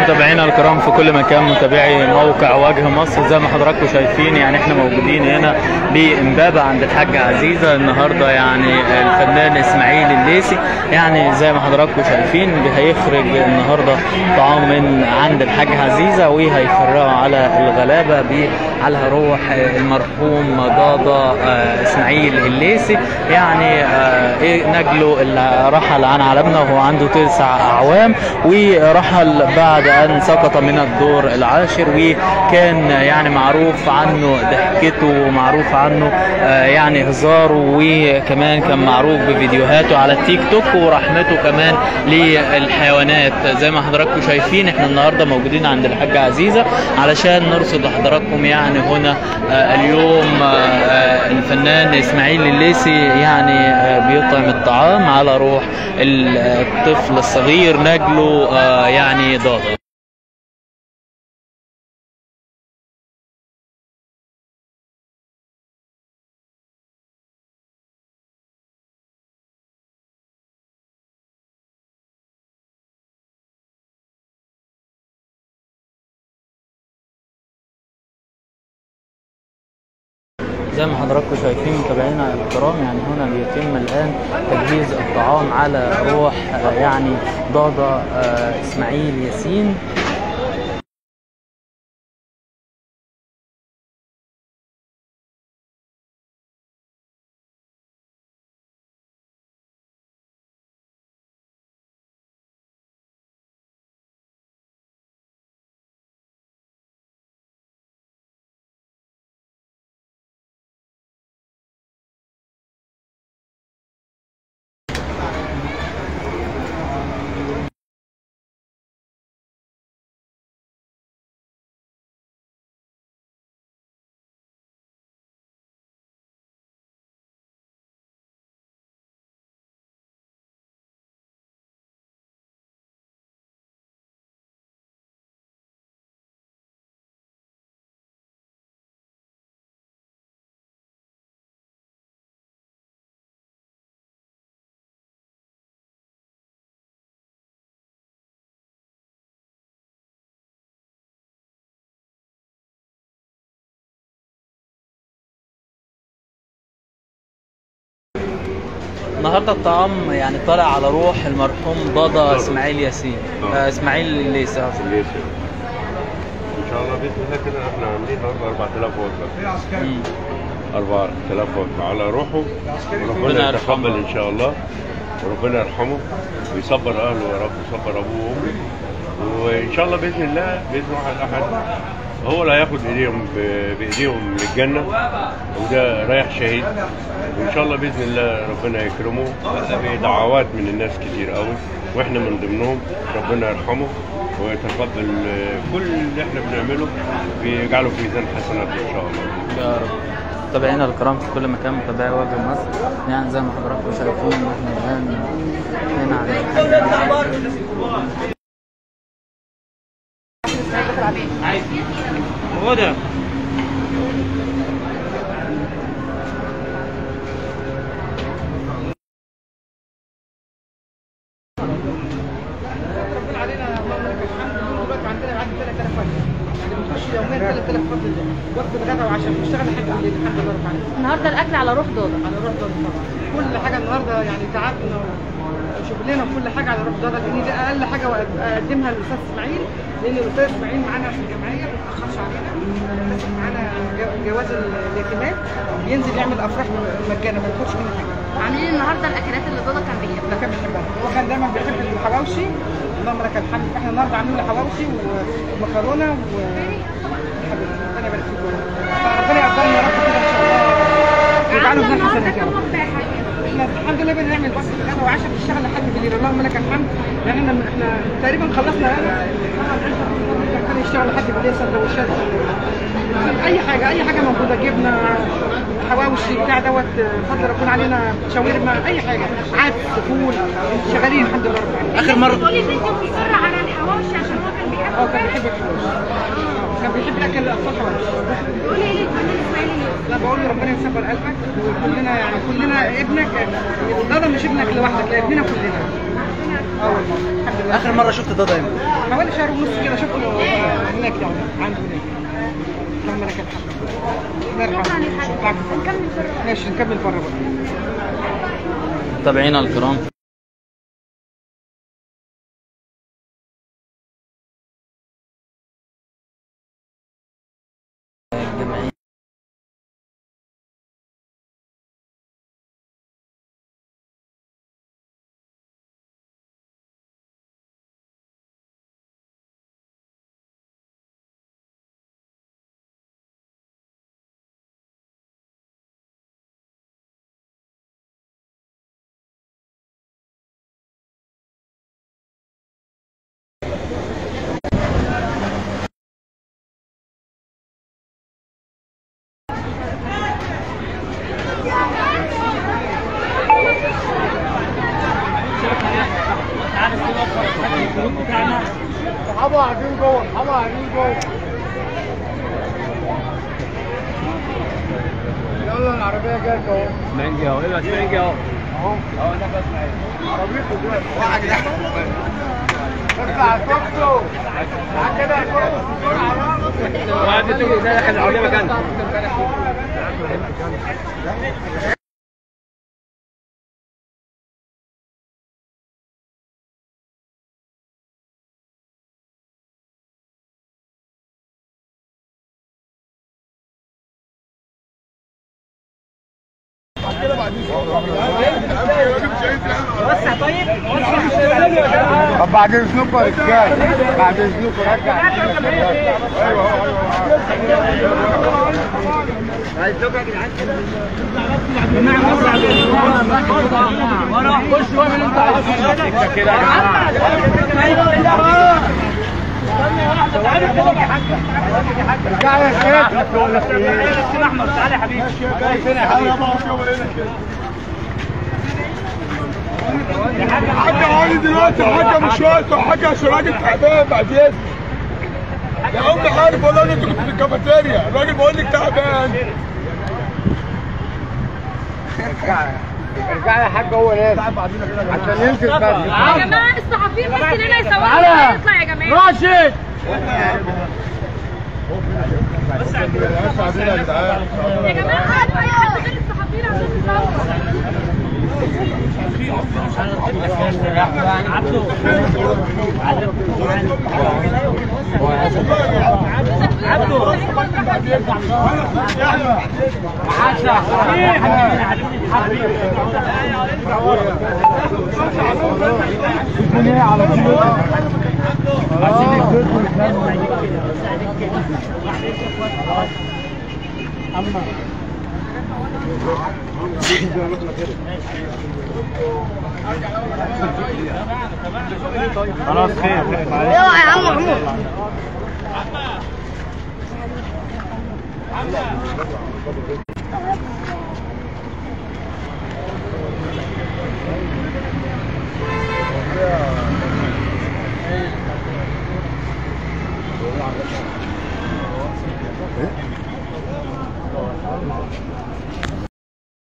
متابعينا الكرام في كل مكان متابعي موقع وجه مصر زي ما حضراتكم شايفين يعني احنا موجودين هنا بامبابه عند الحاجه عزيزه النهارده يعني الفنان اسماعيل الليسي يعني زي ما حضراتكم شايفين هيخرج النهارده طعام من عند الحاجه عزيزه وهيفرقوا على الغلابه ب على روح المرحوم ضاضا آه، اسماعيل الليسي يعني آه، إيه نجله اللي رحل عن عالمنا وهو عنده تسع اعوام ورحل بعد ان سقط من الدور العاشر وكان يعني معروف عنه ضحكته ومعروف عنه آه، يعني هزاره وكمان كان معروف بفيديوهاته على التيك توك ورحمته كمان للحيوانات زي ما حضراتكم شايفين احنا النهارده موجودين عند الحاجه عزيزه علشان نرصد لحضراتكم يعني هنا آه، اليوم آه، آه، الفنان اسماعيل الليسي يعني آه، بيطعم الطعام على روح الطفل الصغير نجله آه، يعني ضاضا زي ما حضراتكم شايفين متابعينا الكرام يعني هنا بيتم الان تجهيز الطعام على روح آه، يعني ضاضا آه، اسماعيل ياسين النهارده الطعام يعني طالع على روح المرحوم ضاضا اسماعيل ياسين آه. آه، اسماعيل الليسي آه. ليش ان شاء الله باذن الله كده احنا عاملين النهارده 4000 وجبه مم. 4000 وجبه على روحه ربنا وربنا يرحمه. يتقبل ان شاء الله وربنا يرحمه ويصبر اهله يا رب ويصبر ابوه وامه وان شاء الله باذن الله باذن واحد احد هو اللي هياخد ايديهم ب- بايديهم للجنه وده رايح شهيد وان شاء الله باذن الله ربنا يكرمه بدعوات من الناس كتير قوي واحنا من ضمنهم ربنا يرحمه ويتقبل كل اللي احنا بنعمله ويجعله في ميزان حسناته ان شاء الله يا رب متابعينا الكرام في كل مكان متابعي وجه مصر يعني زي ما حضراتكم شايفين ان احنا الان هنا على الحاجة هدى يومين 3000 فضل وجبه غدا وعشاء بنشتغل لحد بالليل لحد ما نروح عليه النهارده الاكل على روح دودة على روح دار طبعا كل حاجه النهارده يعني تعبنا وشغلنا وكل حاجه على روح دار لان دي اقل حاجه اقدمها للاستاذ اسماعيل لان الاستاذ اسماعيل معانا في الجمعيه ما بيتاخرش علينا لازم معانا جو- جواز اليتيمات ينزل يعمل افراح مجانا ما ياخدش منها حاجه عاملين النهارده الاكلات اللي دودة كان بيحبها ده كان بيحبها هو كان دايما بيحب الحواوشي اللهم لك الحمد احنا النهارده عاملين له حواوشي ومكرونه و حبيبي ربنا يبارك فيك فربنا يقدرنا يا رب كده ان شاء الله ويجعله من حسنات يا رب احنا الحمد لله بنعمل بس غدا وعشاء بنشتغل لحد بالليل اللهم لك الحمد يعني احنا احنا تقريبا خلصنا كان يشتغل لحد بالليل سندوتشات اي حاجه اي حاجه موجوده جبنه حواوشي بتاع دوت فضل ربنا علينا شاورما اي حاجه عدس فول شغالين الحمد لله رب العالمين اخر مره تقولي ان انت مصرة على الحواوشي عشان هو كان بيحب اه كان بيحب الحواوشي كان بيحب الاكل الاطفال حواوشي تقولي ايه للفنان اسماعيل لا بقول له ربنا يصبر قلبك وكلنا يعني كلنا ابنك ده مش ابنك لوحدك لا ابننا كلنا اول مره الحمد لله اخر مره شفت ضاضه امتى حوالي شهر ونص كده شفته آه، هناك يعني عنده هناك اللهم لك الحمد الله شكرا يرحمه يا حاج شكراً. نكمل في ماشي نكمل بره بقى متابعينا الكرام طب بعد اذنكم يا رجاله بعد اذنكم رجع رجع يا شيخ حاجة عالي دلوقتي حاجة مش وقت حاجة عشان راجل تعبان بعد اذنك يا عم عارف والله ان انت كنت في الكافيتيريا الراجل بقول لك تعبان ارجع يا حاج هو لازم عشان ينزل بس يا جماعه الصحفيين بس هنا يصوروا يطلع يا جماعه راشد بس عندنا يا جدعان يا جماعه هاتوا اي حد غير الصحفيين عشان يصور خلاص خير اوعى يا عم محمود